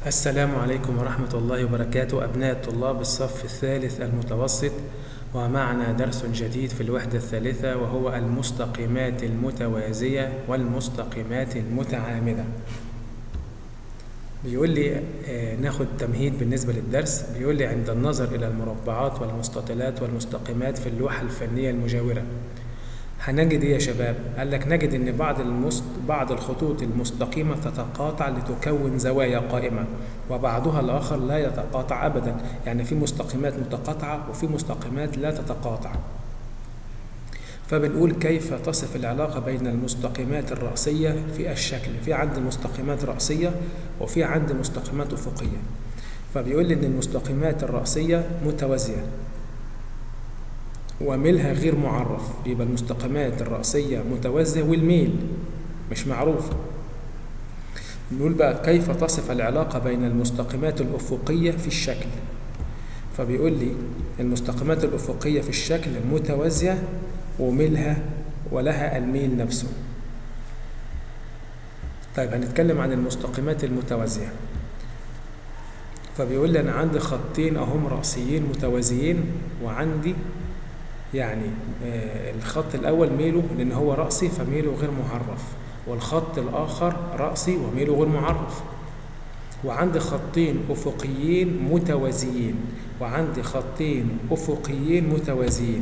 السلام عليكم ورحمة الله وبركاته أبناء طلاب الصف الثالث المتوسط ومعنا درس جديد في الوحدة الثالثة وهو المستقيمات المتوازية والمستقيمات المتعامدة بيقول لي آه، ناخد تمهيد بالنسبة للدرس بيقول لي عند النظر إلى المربعات والمستطيلات والمستقيمات في اللوحة الفنية المجاورة هنجد ايه يا شباب؟ قال لك نجد ان بعض المست... بعض الخطوط المستقيمه تتقاطع لتكون زوايا قائمه وبعضها الاخر لا يتقاطع ابدا، يعني في مستقيمات متقاطعه وفي مستقيمات لا تتقاطع. فبنقول كيف تصف العلاقه بين المستقيمات الرأسيه في الشكل، في عندي مستقيمات رأسيه وفي عندي مستقيمات افقيه. فبيقول لي ان المستقيمات الرأسيه متوازيه وميلها غير معرف يبقى المستقيمات الرأسية متوازية والميل مش معروف نقول بقى كيف تصف العلاقة بين المستقيمات الأفقية في الشكل فبيقول لي المستقيمات الأفقية في الشكل متوازية وميلها ولها الميل نفسه طيب هنتكلم عن المستقيمات المتوازية فبيقول لي أنا عندي خطين أهم رأسيين متوازيين وعندي يعني آه، الخط الأول ميله لأن هو رأسي فميله غير معرف والخط الآخر رأسي وميله غير معرف وعندي خطين أفقيين متوازيين وعندي خطين أفقيين متوازيين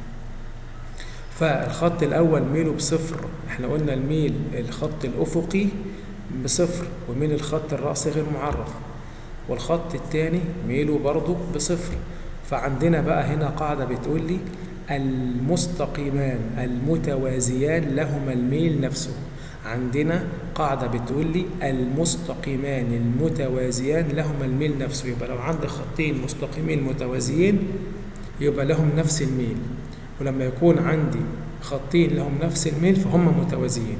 فالخط الأول ميله بصفر احنا قلنا الميل الخط الأفقي بصفر وميل الخط الرأسي غير معرف والخط الثاني ميله برضه بصفر فعندنا بقى هنا قاعدة بتقول لي المستقيمان المتوازيان لهما الميل نفسه عندنا قاعدة بتقول لي المستقيمان المتوازيان لهما الميل نفسه يبقى لو عندي خطين مستقيمين متوازيين يبقى لهم نفس الميل ولما يكون عندي خطين لهم نفس الميل فهم متوازيين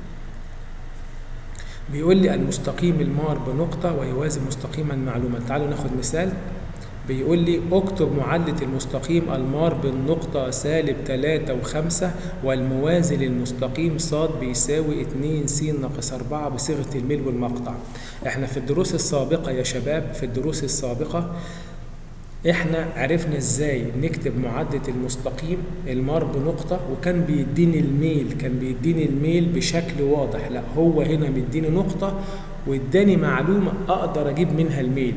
بيقول لي المستقيم المار بنقطة ويوازي مستقيما معلوما تعالوا ناخد مثال بيقول لي اكتب معادلة المستقيم المار بالنقطة سالب 3 و5 والموازي للمستقيم ص بيساوي 2 س ناقص 4 بصيغة الميل والمقطع. احنا في الدروس السابقة يا شباب في الدروس السابقة احنا عرفنا ازاي نكتب معادلة المستقيم المار بنقطة وكان بيديني الميل كان بيديني الميل بشكل واضح لا هو هنا مديني نقطة واداني معلومة اقدر اجيب منها الميل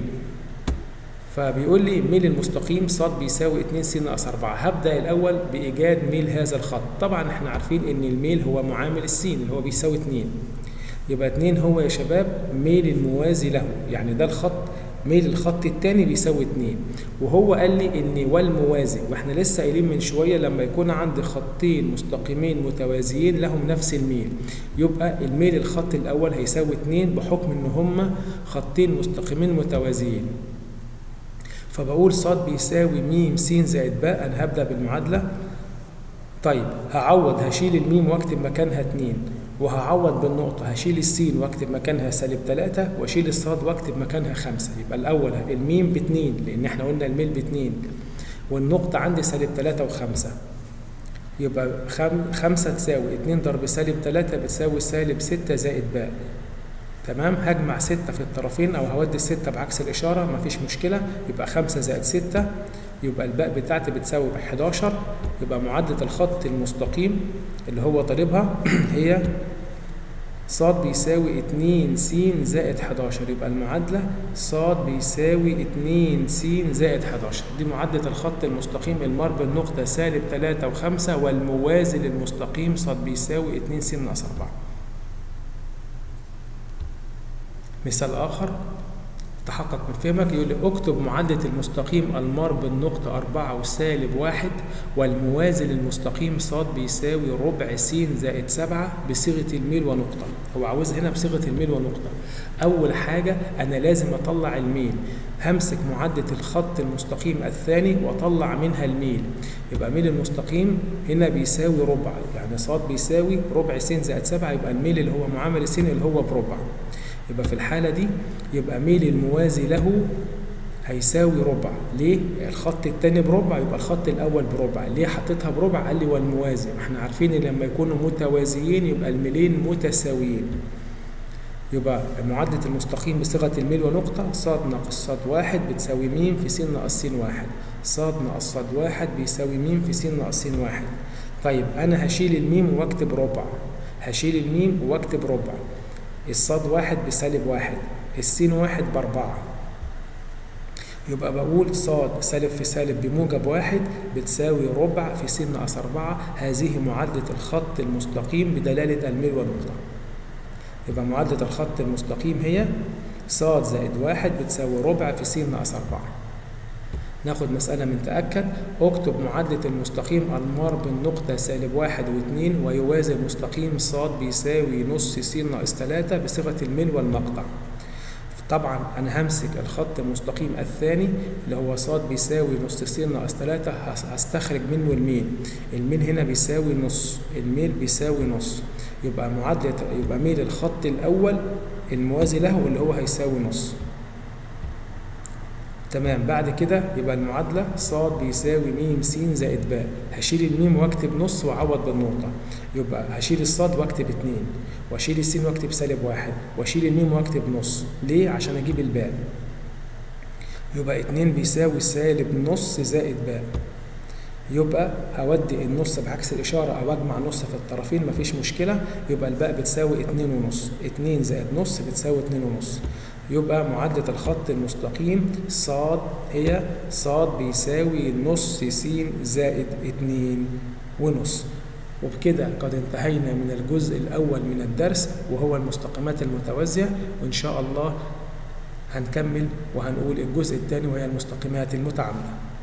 فبيقول لي ميل المستقيم ص بيساوي 2 س ناقص 4 هبدا الاول بايجاد ميل هذا الخط طبعا احنا عارفين ان الميل هو معامل السين اللي هو بيساوي 2 يبقى 2 هو يا شباب ميل الموازي له يعني ده الخط ميل الخط الثاني بيساوي 2 وهو قال لي ان والموازي واحنا لسه قايلين من شويه لما يكون عندي خطين مستقيمين متوازيين لهم نفس الميل يبقى الميل الخط الاول هيساوي 2 بحكم ان هما خطين مستقيمين متوازيين فبقول ص بيساوي م س زائد باء انا هبدا بالمعادله طيب هعوض هشيل الميم واكتب مكانها 2 وهعوض بالنقطة هشيل السين واكتب مكانها سالب 3 واشيل الصاد واكتب مكانها 5 يبقى الأول الميم ب 2 لأن احنا قلنا الميل ب 2 والنقطة عندي سالب 3 و5 يبقى 5 تساوي 2 ضرب سالب 3 بتساوي سالب 6 زائد باء تمام هجمع ستة في الطرفين أو هودي الستة بعكس الإشارة مفيش مشكلة يبقى خمسة زائد ستة يبقى الباء بتاعتي بتساوي 11 يبقى معادلة الخط المستقيم اللي هو طالبها هي ص بيساوي 2 س زائد 11 يبقى المعادلة ص بيساوي 2 س زائد 11 دي معادلة الخط المستقيم المار بالنقطة سالب 3 و5 والموازي للمستقيم ص بيساوي 2 س ناقص 4 مثال آخر تحقق من فهمك يقول لي اكتب معادلة المستقيم المار بالنقطة أربعة وسالب واحد والموازي للمستقيم ص بيساوي ربع س زائد سبعة بصيغة الميل ونقطة هو عاوز هنا بصيغة الميل ونقطة أول حاجة أنا لازم أطلع الميل همسك معادلة الخط المستقيم الثاني وأطلع منها الميل يبقى ميل المستقيم هنا بيساوي ربع يعني ص بيساوي ربع س زائد سبعة يبقى الميل اللي هو معامل السين اللي هو بربع يبقى في الحالة دي يبقى ميل الموازي له هيساوي ربع ليه الخط الثاني بربع يبقى الخط الاول بربع ليه حطيتها بربع قال لي والموازي احنا عارفين ان لما يكونوا متوازيين يبقى الميلين متساويين يبقى معادلة المستقيم بصيغة الميل ونقطة صاد ناقص صاد واحد بتساوي م في س ناقص س واحد صاد ناقص صاد واحد بيساوي م في س ناقص س واحد طيب أنا هشيل الميم واكتب ربع هشيل الميم واكتب ربع الصاد واحد بسالب واحد السين واحد بأربعة يبقى بقول صاد سالب في سالب بموجب واحد بتساوي ربع في س ناقص أربعة هذه معادلة الخط المستقيم بدلالة الميل ونقطة يبقى معادلة الخط المستقيم هي صاد زائد واحد بتساوي ربع في س ناقص أربعة ناخد مسألة من تأكد اكتب معادلة المستقيم المار بالنقطة سالب واحد واثنين ويوازي المستقيم صاد بيساوي نص س ناقص تلاتة بصيغة الميل والمقطع طبعا انا همسك الخط المستقيم الثاني اللي هو صاد بيساوي نص س ناقص 3 هستخرج منه الميل الميل هنا بيساوي نص الميل بيساوي نص يبقى معادلة يبقى ميل الخط الأول الموازي له اللي هو هيساوي نص تمام بعد كده يبقى المعادلة صاد بيساوي م س زائد باء هشيل الميم واكتب نص واعوض بالنقطة يبقى هشيل الصاد واكتب اتنين واشيل السين واكتب سالب واحد واشيل الميم واكتب نص ليه عشان اجيب الباء يبقى اتنين بيساوي سالب نص زائد باء يبقى هودي النص بعكس الإشارة أو أجمع نص في الطرفين مفيش مشكلة يبقى الباء بتساوي اتنين ونص اتنين زائد نص بتساوي اتنين ونص يبقى معادلة الخط المستقيم صاد هي صاد بيساوي نص س زائد اتنين ونص وبكده قد انتهينا من الجزء الأول من الدرس وهو المستقيمات المتوازية وإن شاء الله هنكمل وهنقول الجزء الثاني وهي المستقيمات المتعامدة